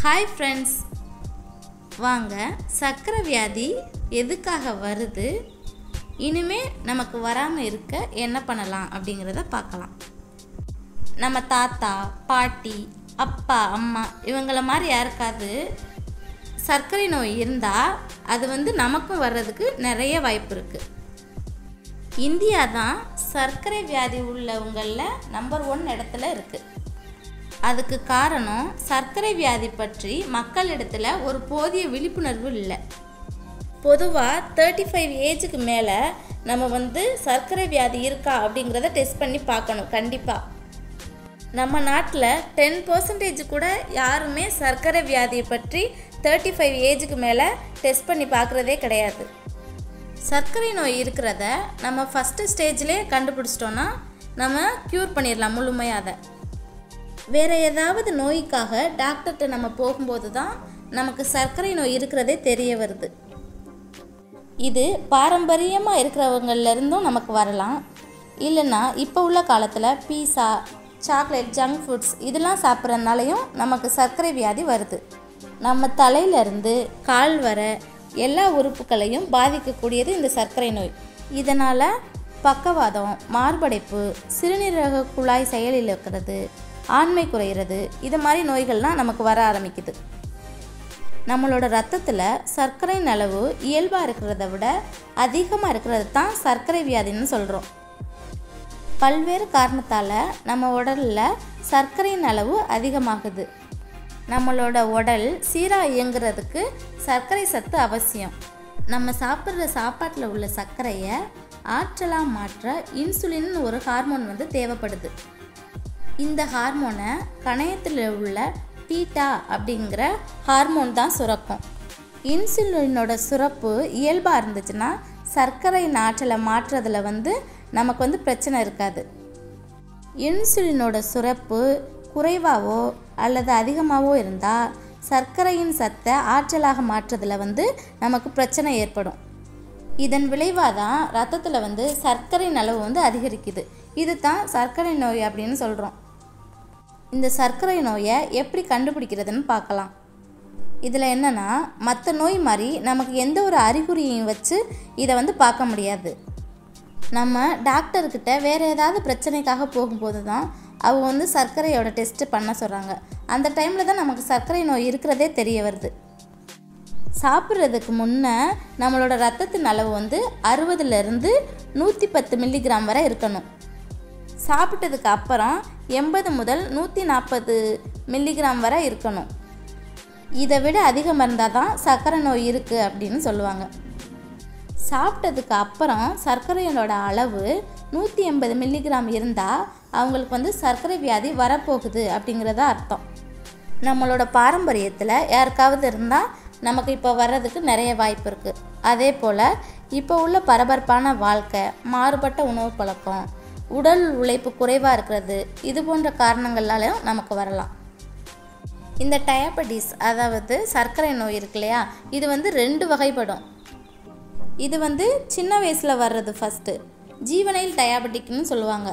hi friends வாங்க சர்க்கரை வியாதி எதுக்காக வருது இனிமே நமக்கு வராமல் இருக்க என்ன பண்ணலாம் அப்படிங்கிறத பார்க்கலாம் நம்ம தாத்தா பாட்டி அப்பா அம்மா இவங்கள மாதிரி யாருக்காவது சர்க்கரை நோய் இருந்தால் அது வந்து நமக்கும் வர்றதுக்கு நிறைய வாய்ப்பு இருக்குது இந்தியா தான் சர்க்கரை வியாதி உள்ளவங்களில் நம்பர் ஒன் இடத்துல இருக்குது அதுக்கு காரணம் சர்க்கரை வியாதி பற்றி மக்களிடத்தில் ஒரு போதிய விழிப்புணர்வு இல்லை பொதுவாக தேர்ட்டி ஃபைவ் ஏஜுக்கு மேலே நம்ம வந்து சர்க்கரை வியாதி இருக்கா அப்படிங்கிறத டெஸ்ட் பண்ணி பார்க்கணும் கண்டிப்பாக நம்ம நாட்டில் டென் பர்சன்டேஜ் கூட யாருமே சர்க்கரை வியாதியை பற்றி தேர்ட்டி ஃபைவ் ஏஜுக்கு மேலே டெஸ்ட் பண்ணி பார்க்குறதே கிடையாது சர்க்கரை நோய் இருக்கிறத நம்ம ஃபஸ்ட்டு ஸ்டேஜ்லேயே கண்டுபிடிச்சிட்டோன்னா நம்ம க்யூர் பண்ணிடலாம் முழுமையாக அதை வேறு ஏதாவது நோய்க்காக டாக்டர்கிட்ட நம்ம போகும்போது தான் நமக்கு சர்க்கரை நோய் இருக்கிறதே தெரிய வருது இது பாரம்பரியமாக இருக்கிறவங்கள்லேருந்தும் நமக்கு வரலாம் இல்லைன்னா இப்போ உள்ள காலத்தில் பீஸா சாக்லேட் ஜங்க் ஃபுட்ஸ் இதெல்லாம் சாப்பிட்றதுனாலையும் நமக்கு சர்க்கரை வியாதி வருது நம்ம தலையிலேருந்து கால் வர எல்லா உறுப்புகளையும் பாதிக்கக்கூடியது இந்த சர்க்கரை நோய் இதனால் பக்கவாதம் மார்படைப்பு சிறுநீரக குழாய் செயலில் இருக்கிறது ஆண்மை குறையிறது இது மாதிரி நோய்கள்லாம் நமக்கு வர ஆரம்பிக்குது நம்மளோட ரத்தத்தில் சர்க்கரையின் அளவு இயல்பாக இருக்கிறத விட அதிகமாக இருக்கிறது தான் சர்க்கரை வியாதின்னு சொல்கிறோம் பல்வேறு காரணத்தால் நம்ம உடலில் சர்க்கரையின் அளவு அதிகமாகுது நம்மளோட உடல் சீராக இயங்குறதுக்கு சர்க்கரை சத்து அவசியம் நம்ம சாப்பிட்ற சாப்பாட்டில் உள்ள சர்க்கரையை ஆற்றலாக மாற்ற இன்சுலின் ஒரு ஹார்மோன் வந்து தேவைப்படுது இந்த ஹார்மோனை கணையத்தில் உள்ள பீட்டா அப்படிங்கிற ஹார்மோன் தான் சுரக்கும் இன்சுலினோட சுரப்பு இயல்பாக இருந்துச்சுன்னா சர்க்கரை ஆற்றலை மாற்றுறதுல வந்து நமக்கு வந்து பிரச்சனை இருக்காது இன்சுலினோட சுரப்பு குறைவாகவோ அல்லது அதிகமாகவோ இருந்தால் சர்க்கரையின் சத்தை ஆற்றலாக மாற்றுறதுல வந்து நமக்கு பிரச்சனை ஏற்படும் இதன் விளைவாக தான் ரத்தத்தில் வந்து சர்க்கரையின் அளவு வந்து அதிகரிக்குது இது தான் சர்க்கரை நோய் அப்படின்னு சொல்கிறோம் இந்த சர்க்கரை நோயை எப்படி கண்டுபிடிக்கிறதுன்னு பார்க்கலாம் இதில் என்னென்னா மற்ற நோய் மாதிரி நமக்கு எந்த ஒரு அறிகுறியையும் வச்சு இதை வந்து பார்க்க முடியாது நம்ம டாக்டர்கிட்ட வேறு ஏதாவது பிரச்சனைக்காக போகும்போது தான் அவங்க வந்து சர்க்கரையோட டெஸ்ட்டு பண்ண சொல்கிறாங்க அந்த டைமில் தான் நமக்கு சர்க்கரை நோய் இருக்கிறதே தெரிய வருது சாப்பிட்றதுக்கு முன்னே நம்மளோட ரத்தத்தின் அளவு வந்து அறுபதுலேருந்து நூற்றி பத்து மில்லிகிராம் வரை இருக்கணும் சாப்பிட்டதுக்கு அப்புறம் எண்பது முதல் நூற்றி நாற்பது மில்லிகிராம் வரை இருக்கணும் இதை விட அதிகம் இருந்தால் தான் சர்க்கரை நோய் இருக்குது அப்படின்னு சொல்லுவாங்க சாப்பிட்டதுக்கு அப்புறம் சர்க்கரையோட அளவு நூற்றி எண்பது மில்லிகிராம் இருந்தால் அவங்களுக்கு வந்து சர்க்கரை வியாதி வரப்போகுது அப்படிங்கிறத அர்த்தம் நம்மளோட பாரம்பரியத்தில் யாருக்காவது இருந்தால் நமக்கு இப்போ வர்றதுக்கு நிறைய வாய்ப்பு இருக்குது அதே போல் இப்போ உள்ள பரபரப்பான வாழ்க்கை மாறுபட்ட உணவு பழக்கம் உடல் உழைப்பு குறைவாக இருக்கிறது இது போன்ற காரணங்களாலும் நமக்கு வரலாம் இந்த டயபெட்டிஸ் அதாவது சர்க்கரை நோய் இருக்கு இல்லையா இது வந்து ரெண்டு வகைப்படும் இது வந்து சின்ன வயசில் வர்றது ஃபஸ்ட்டு ஜீவனைல் டயாபெட்டிக்னு சொல்லுவாங்க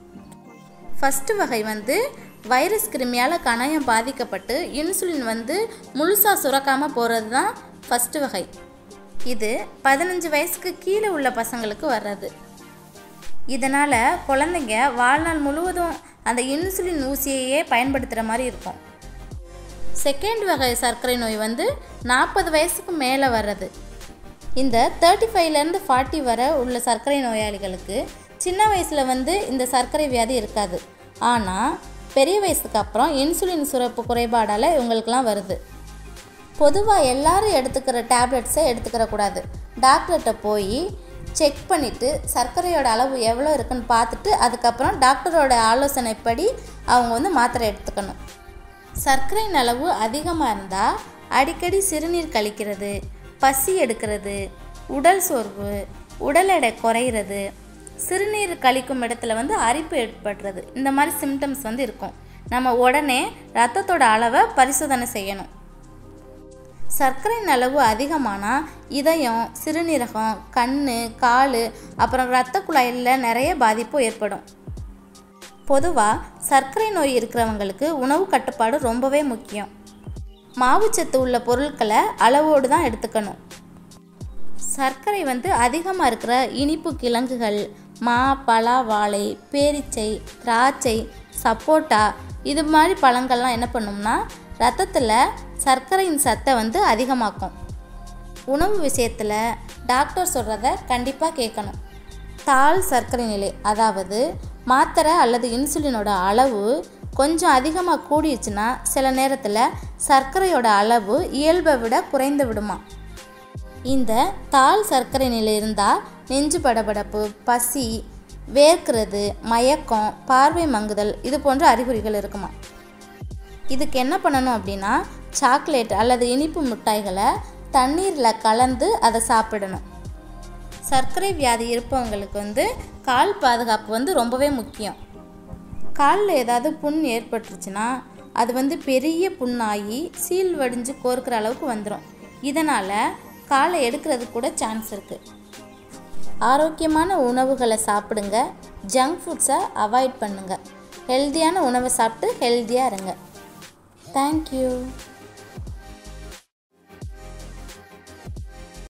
ஃபஸ்ட்டு வகை வந்து வைரஸ் கிருமியால் கணையம் பாதிக்கப்பட்டு இன்சுலின் வந்து முழுசாக சுரக்காமல் போகிறது தான் ஃபஸ்ட்டு வகை இது பதினஞ்சு வயசுக்கு கீழே உள்ள பசங்களுக்கு வர்றது இதனால் குழந்தைங்க வாழ்நாள் முழுவதும் அந்த இன்சுலின் ஊசியையே பயன்படுத்துகிற மாதிரி இருக்கும் செகண்ட் வகை சர்க்கரை நோய் வந்து நாற்பது வயசுக்கு மேலே வர்றது இந்த தேர்ட்டி ஃபைவ்லேருந்து ஃபார்ட்டி வரை உள்ள சர்க்கரை நோயாளிகளுக்கு சின்ன வயசில் வந்து இந்த சர்க்கரை வியாதி இருக்காது ஆனால் பெரிய வயசுக்கு அப்புறம் இன்சுலின் சுரப்பு குறைபாடால் இவங்களுக்கெல்லாம் வருது பொதுவாக எல்லாரும் எடுத்துக்கிற டேப்லெட்ஸை எடுத்துக்கிற கூடாது டாக்டர்கிட்ட போய் செக் பண்ணிவிட்டு சர்க்கரையோட அளவு எவ்வளோ இருக்குன்னு பார்த்துட்டு அதுக்கப்புறம் டாக்டரோட ஆலோசனைப்படி அவங்க வந்து மாத்திரை எடுத்துக்கணும் சர்க்கரையின் அளவு அதிகமாக இருந்தால் அடிக்கடி சிறுநீர் கழிக்கிறது பசி எடுக்கிறது உடல் சோர்வு உடல் எடை குறையிறது சிறுநீர் கழிக்கும் இடத்துல வந்து அரிப்பு ஏற்படுறது இந்த மாதிரி சிம்டம்ஸ் வந்து இருக்கும் நம்ம உடனே ரத்தத்தோட அளவை பரிசோதனை செய்யணும் சர்க்கரையின் அளவு அதிகமானால் இதயம் சிறுநீரகம் கண் கால் அப்புறம் இரத்த குழாயில் நிறைய பாதிப்பு ஏற்படும் பொதுவாக சர்க்கரை நோய் இருக்கிறவங்களுக்கு உணவு கட்டுப்பாடு ரொம்பவே முக்கியம் மாவுச்சத்து உள்ள பொருட்களை அளவோடு தான் எடுத்துக்கணும் சர்க்கரை வந்து அதிகமாக இருக்கிற இனிப்பு கிழங்குகள் மா பலா வாழை பேரிச்சை திராட்சை சப்போட்டா இது மாதிரி பழங்கள்லாம் என்ன பண்ணும்னா ரத்தத்தில் சர்க்கரையின் சத்தை வந்து அதிகமாக்கும் உணவு விஷயத்தில் டாக்டர் சொல்கிறத கண்டிப்பாக கேட்கணும் தாழ் சர்க்கரை நிலை அதாவது மாத்திரை அல்லது இன்சுலினோட அளவு கொஞ்சம் அதிகமாக கூடிடுச்சுன்னா சில நேரத்தில் சர்க்கரையோட அளவு இயல்பை விட குறைந்து விடுமா இந்த தாழ் சர்க்கரை நிலை இருந்தால் நெஞ்சு படபடப்பு பசி வேர்க்கிறது மயக்கம் பார்வை மங்குதல் இது போன்ற அறிகுறிகள் இருக்குமா இதுக்கு என்ன பண்ணணும் அப்படின்னா சாக்லேட் அல்லது இனிப்பு மிட்டாய்களை தண்ணீரில் கலந்து அதை சாப்பிடணும் சர்க்கரை வியாதி இருப்பவங்களுக்கு வந்து கால் பாதுகாப்பு வந்து ரொம்பவே முக்கியம் காலில் ஏதாவது புண் ஏற்பட்டுருச்சுன்னா அது வந்து பெரிய புண்ணாகி சீல் வடிஞ்சு கோர்க்கிற அளவுக்கு வந்துடும் இதனால் காலை எடுக்கிறது கூட சான்ஸ் இருக்குது ஆரோக்கியமான உணவுகளை சாப்பிடுங்க ஜங்க் ஃபுட்ஸை அவாய்ட் பண்ணுங்கள் ஹெல்த்தியான உணவை சாப்பிட்டு ஹெல்த்தியாக இருங்க தேங்க்யூ